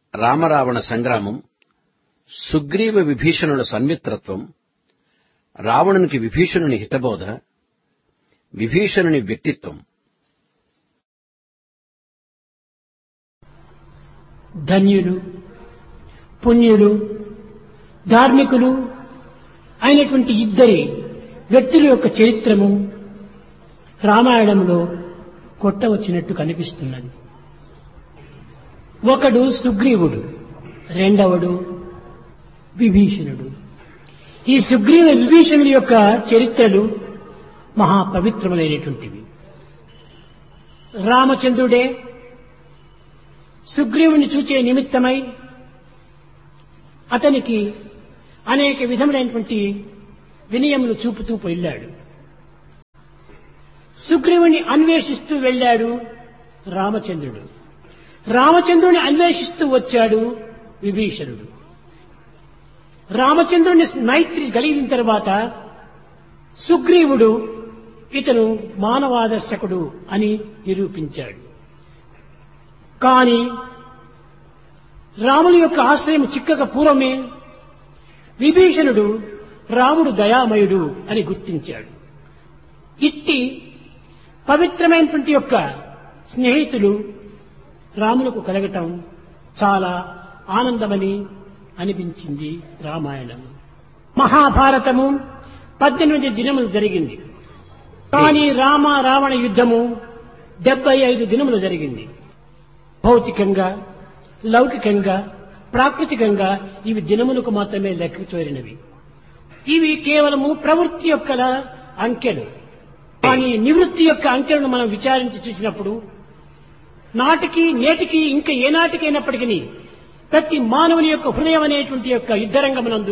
రామరావణ సంగ్రామం సుగ్రీవ విభీషణుల సన్మిత్రత్వం రావణునికి విభీషణుని హితబోధ విభీషణుని వ్యక్తిత్వం ధన్యులు పుణ్యులు ధార్మికులు అయినటువంటి ఇద్దరి వ్యక్తుల యొక్క చరిత్రము రామాయణంలో కొట్టవచ్చినట్టు కనిపిస్తున్నది ఒకడు సుగ్రీవుడు రెండవడు విభీషణుడు ఈ సుగ్రీవ విభీషణుల యొక్క చరిత్రలు మహా పవిత్రములైనటువంటివి రామచంద్రుడే సుగ్రీవుని చూచే నిమిత్తమై అతనికి అనేక విధములైనటువంటి వినయములు చూపుతూ వెళ్ళాడు సుగ్రీవుని అన్వేషిస్తూ వెళ్ళాడు రామచంద్రుడు రామచంద్రుని అన్వేషిస్తూ వచ్చాడు విభీషణుడు రామచంద్రుని మైత్రి కలిగిన తర్వాత సుగ్రీవుడు ఇతను మానవాదర్శకుడు అని నిరూపించాడు కాని రాముని యొక్క ఆశ్రయం చిక్కక పూర్వమే విభీషణుడు రాముడు దయామయుడు అని గుర్తించాడు ఇట్టి పవిత్రమైనటువంటి యొక్క స్నేహితులు రాములకు కలగటం చాలా ఆనందమని అనిపించింది రామాయణం మహాభారతము పద్దెనిమిది దినములు జరిగింది కానీ రామ రావణ యుద్ధము డెబ్బై ఐదు దినములు జరిగింది భౌతికంగా లౌకికంగా ప్రాకృతికంగా ఇవి దినములకు మాత్రమే లెక్క చేరినవి ఇవి కేవలము ప్రవృత్తి యొక్క అంకెలు కానీ నివృత్తి యొక్క అంకెలను మనం విచారించి చూసినప్పుడు నాటికి నేటికి ఇంకా ఏ నాటికైనప్పటికీ ప్రతి మానవుని యొక్క హృదయం అనేటువంటి యొక్క యుద్ధరంగమునందు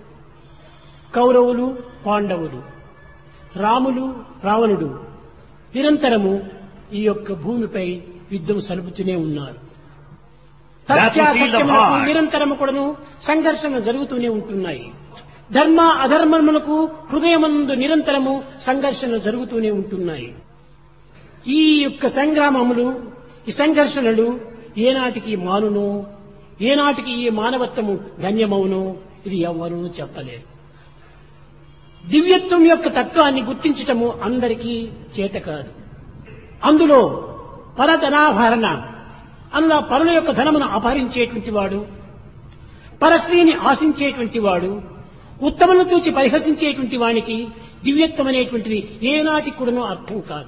కౌరవులు పాండవులు రాములు రావణుడు నిరంతరము ఈ యొక్క భూమిపై యుద్ధం సలుపుతూనే ఉన్నారు సత్యాసత్యములకు నిరంతరము కూడాను సంఘర్షణ జరుగుతూనే ఉంటున్నాయి ధర్మ అధర్మములకు హృదయమందు నిరంతరము సంఘర్షణలు జరుగుతూనే ఉంటున్నాయి ఈ యొక్క సంగ్రామములు ఈ సంఘర్షణలు ఏనాటికి మానునో ఏనాటికి ఈ మానవత్వము ధన్యమవునో ఇది ఎవ్వరూ చెప్పలేరు దివ్యత్వం యొక్క తత్వాన్ని గుర్తించటము అందరికీ చేత కాదు అందులో పరధనాభరణ అందులో పరుల యొక్క ధనమును అపహరించేటువంటి వాడు పరస్త్రీని ఆశించేటువంటి వాడు ఉత్తమను చూచి పరిహసించేటువంటి వానికి దివ్యత్వం అనేటువంటిది ఏనాటికి కూడాను అర్థం కాదు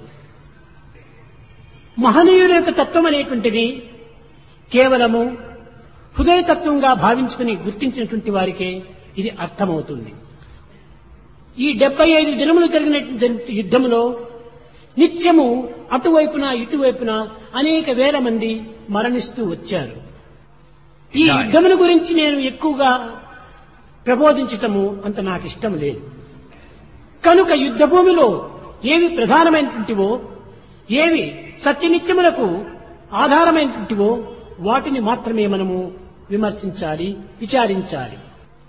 మహనీయుల యొక్క తత్వం అనేటువంటిది కేవలము హృదయతత్వంగా భావించుకుని గుర్తించినటువంటి వారికే ఇది అర్థమవుతుంది ఈ డెబ్బై ఐదు దినములు జరిగినటువంటి యుద్ధములో నిత్యము అటువైపున ఇటువైపున అనేక వేల మంది మరణిస్తూ వచ్చారు ఈ యుద్ధముల గురించి నేను ఎక్కువగా ప్రబోధించటము అంత నాకు ఇష్టం లేదు కనుక యుద్ధ భూమిలో ఏవి ప్రధానమైనటువంటివో ఏవి సత్యనిత్యములకు ఆధారమైనటువంటివో వాటిని మాత్రమే మనము విమర్శించాలి విచారించాలి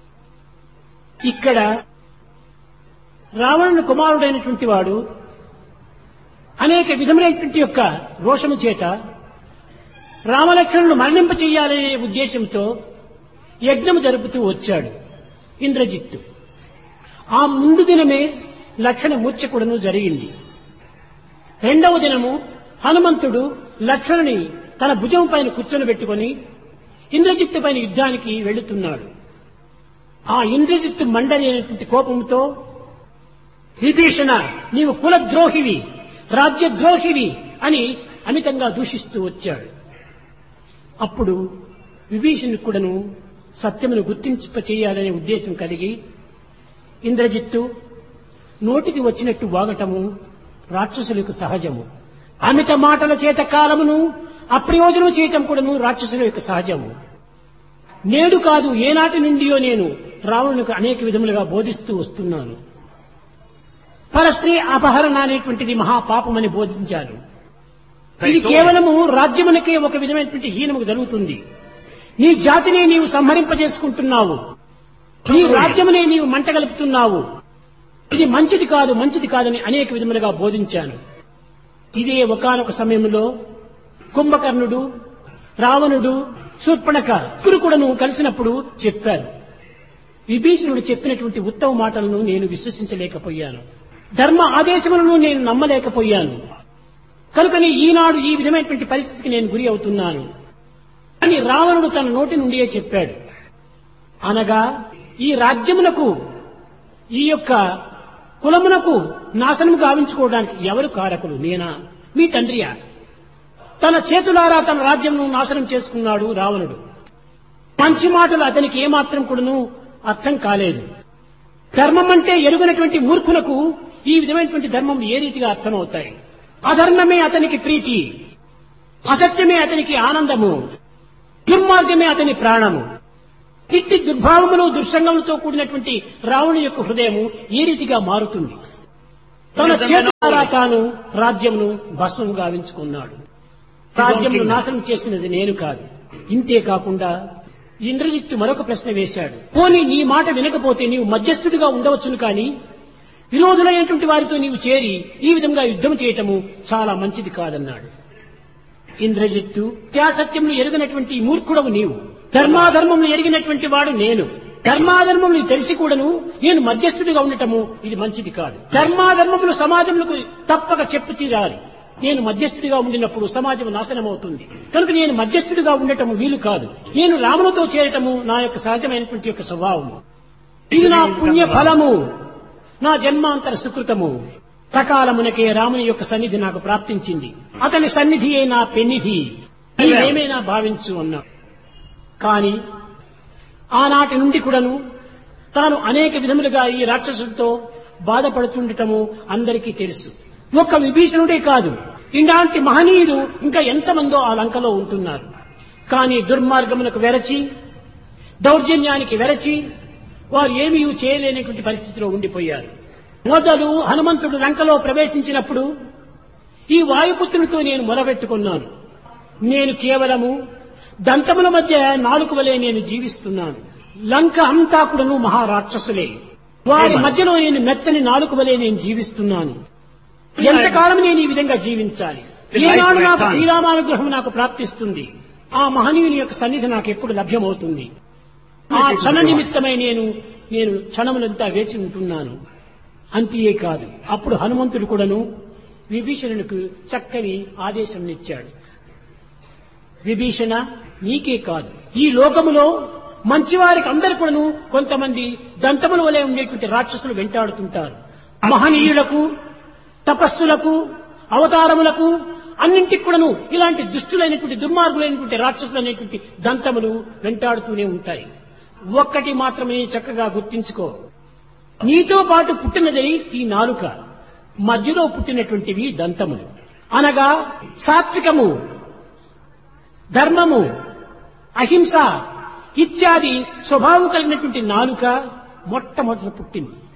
ఇక్కడ రావణుని కుమారుడైనటువంటి వాడు అనేక విధములైనటువంటి యొక్క రోషము చేత రామలక్ష్మణులు మరణింప చెయ్యాలనే ఉద్దేశంతో యజ్ఞము జరుపుతూ వచ్చాడు ఇంద్రజిత్తు ఆ ముందు దినమే లక్షణ మూర్ఛకుడను జరిగింది రెండవ దినము హనుమంతుడు లక్ష్మణుని తన భుజం పైన కూర్చొని పెట్టుకుని ఇంద్రజిత్తు పైన యుద్ధానికి వెళుతున్నాడు ఆ ఇంద్రజిత్తు మండలి అనేటువంటి కోపంతో విభీషణ నీవు కులద్రోహివి రాజ్యద్రోహివి అని అమితంగా దూషిస్తూ వచ్చాడు అప్పుడు విభీషణుడు కూడాను సత్యమును గుర్తింప చేయాలనే ఉద్దేశం కలిగి ఇంద్రజిత్తు నోటికి వచ్చినట్టు వాగటము రాక్షసులకు సహజము అమిత మాటల చేత కాలమును అప్రయోజనం చేయటం కూడాను రాక్షసుల యొక్క సహజము నేడు కాదు ఏనాటి నుండియో నేను రావణునికి అనేక విధములుగా బోధిస్తూ వస్తున్నాను పరస్త్రీ అపహరణ అనేటువంటిది మహాపాపమని బోధించాను ఇది కేవలము రాజ్యమునకే ఒక విధమైనటువంటి హీనము జరుగుతుంది నీ జాతిని నీవు సంహరింపజేసుకుంటున్నావు నీ రాజ్యమునే నీవు మంటగలుపుతున్నావు ఇది మంచిది కాదు మంచిది కాదని అనేక విధములుగా బోధించాను ఇదే ఒకనొక సమయంలో కుంభకర్ణుడు రావణుడు శూర్పణక ఇద్దరు కూడాను కలిసినప్పుడు చెప్పారు విభీషణుడు చెప్పినటువంటి ఉత్తమ మాటలను నేను విశ్వసించలేకపోయాను ధర్మ ఆదేశములను నేను నమ్మలేకపోయాను కనుకని ఈనాడు ఈ విధమైనటువంటి పరిస్థితికి నేను గురి అవుతున్నాను అని రావణుడు తన నోటి నుండియే చెప్పాడు అనగా ఈ రాజ్యమునకు ఈ యొక్క కులమునకు నాశనము గావించుకోవడానికి ఎవరు కారకులు నేనా మీ తండ్రియా తన చేతులారా తన రాజ్యంను నాశనం చేసుకున్నాడు రావణుడు మంచి మాటలు అతనికి ఏమాత్రం కూడాను అర్థం కాలేదు ధర్మం అంటే ఎరుగనటువంటి మూర్ఖులకు ఈ విధమైనటువంటి ధర్మం ఏ రీతిగా అర్థమవుతాయి అధర్మమే అతనికి ప్రీతి అసత్యమే అతనికి ఆనందము దుర్మార్గమే అతని ప్రాణము ఇట్టి దుర్భావములు దుర్సంగములతో కూడినటువంటి రావణు యొక్క హృదయము ఏ రీతిగా మారుతుంది తన చేతులారా తాను రాజ్యమును భస్మం గావించుకున్నాడు రాజ్యమును నాశనం చేసినది నేను కాదు ఇంతే కాకుండా ఇంద్రజిత్తు మరొక ప్రశ్న వేశాడు పోనీ నీ మాట వినకపోతే నీవు మధ్యస్థుడిగా ఉండవచ్చును కానీ విరోధులైనటువంటి వారితో నీవు చేరి ఈ విధంగా యుద్ధం చేయటము చాలా మంచిది కాదన్నాడు ఇంద్రజిత్తు సత్యములు ఎరుగినటువంటి మూర్ఖుడవు నీవు ధర్మాధర్మములు ఎరిగినటువంటి వాడు నేను ధర్మాధర్మములు తెలిసి కూడాను నేను మధ్యస్థుడిగా ఉండటము ఇది మంచిది కాదు ధర్మాధర్మములు సమాజములకు తప్పక చెప్పు తీరాలి నేను మధ్యస్థుడిగా ఉండినప్పుడు సమాజం నాశనమవుతుంది కనుక నేను మధ్యస్థుడిగా ఉండటము వీలు కాదు నేను రాములతో చేరటము నా యొక్క సహజమైనటువంటి యొక్క స్వభావము ఇది నా పుణ్య ఫలము నా జన్మాంతర సుకృతము సకాలమునకే రాముని యొక్క సన్నిధి నాకు ప్రాప్తించింది అతని సన్నిధియే నా పెన్నిధి ఏమైనా భావించు అన్నా కాని ఆనాటి నుండి కూడాను తాను అనేక విధములుగా ఈ రాక్షసులతో బాధపడుతుండటము అందరికీ తెలుసు ఒక్క విభీషణుడే కాదు ఇలాంటి మహనీయులు ఇంకా ఎంతమందో ఆ లంకలో ఉంటున్నారు కానీ దుర్మార్గములకు వెరచి దౌర్జన్యానికి వెరచి వారు ఏమీ చేయలేనటువంటి పరిస్థితిలో ఉండిపోయారు మొదలు హనుమంతుడు లంకలో ప్రవేశించినప్పుడు ఈ వాయుపుత్రునితో నేను మొరబెట్టుకున్నాను నేను కేవలము దంతముల మధ్య నాలుగు వలె నేను జీవిస్తున్నాను లంక అంతా కూడాను మహారాక్షసులే వారి మధ్యలో నేను మెత్తని నాలుగు వలె నేను జీవిస్తున్నాను ఎంతకాలం నేను ఈ విధంగా జీవించాలి ఏనాడు నాకు శ్రీరామానుగ్రహం నాకు ప్రాప్తిస్తుంది ఆ మహనీయుని యొక్క సన్నిధి నాకు ఎప్పుడు లభ్యమవుతుంది ఆ క్షణ నిమిత్తమై నేను నేను క్షణములంతా వేచి ఉంటున్నాను అంతే కాదు అప్పుడు హనుమంతుడు కూడాను విభీషణునికి చక్కని ఆదేశం ఇచ్చాడు విభీషణ నీకే కాదు ఈ లోకములో మంచివారికి అందరు కూడాను కొంతమంది దంతముల వలె ఉండేటువంటి రాక్షసులు వెంటాడుతుంటారు మహనీయులకు తపస్సులకు అవతారములకు అన్నింటికి కూడాను ఇలాంటి దుష్టులైనటువంటి దుర్మార్గులైనటువంటి రాక్షసులు అనేటువంటి దంతములు వెంటాడుతూనే ఉంటాయి ఒక్కటి మాత్రమే చక్కగా గుర్తించుకో నీతో పాటు పుట్టినది ఈ నాలుక మధ్యలో పుట్టినటువంటివి దంతములు అనగా సాత్వికము ధర్మము అహింస ఇత్యాది స్వభావం కలిగినటువంటి నాలుక మొట్టమొదట పుట్టింది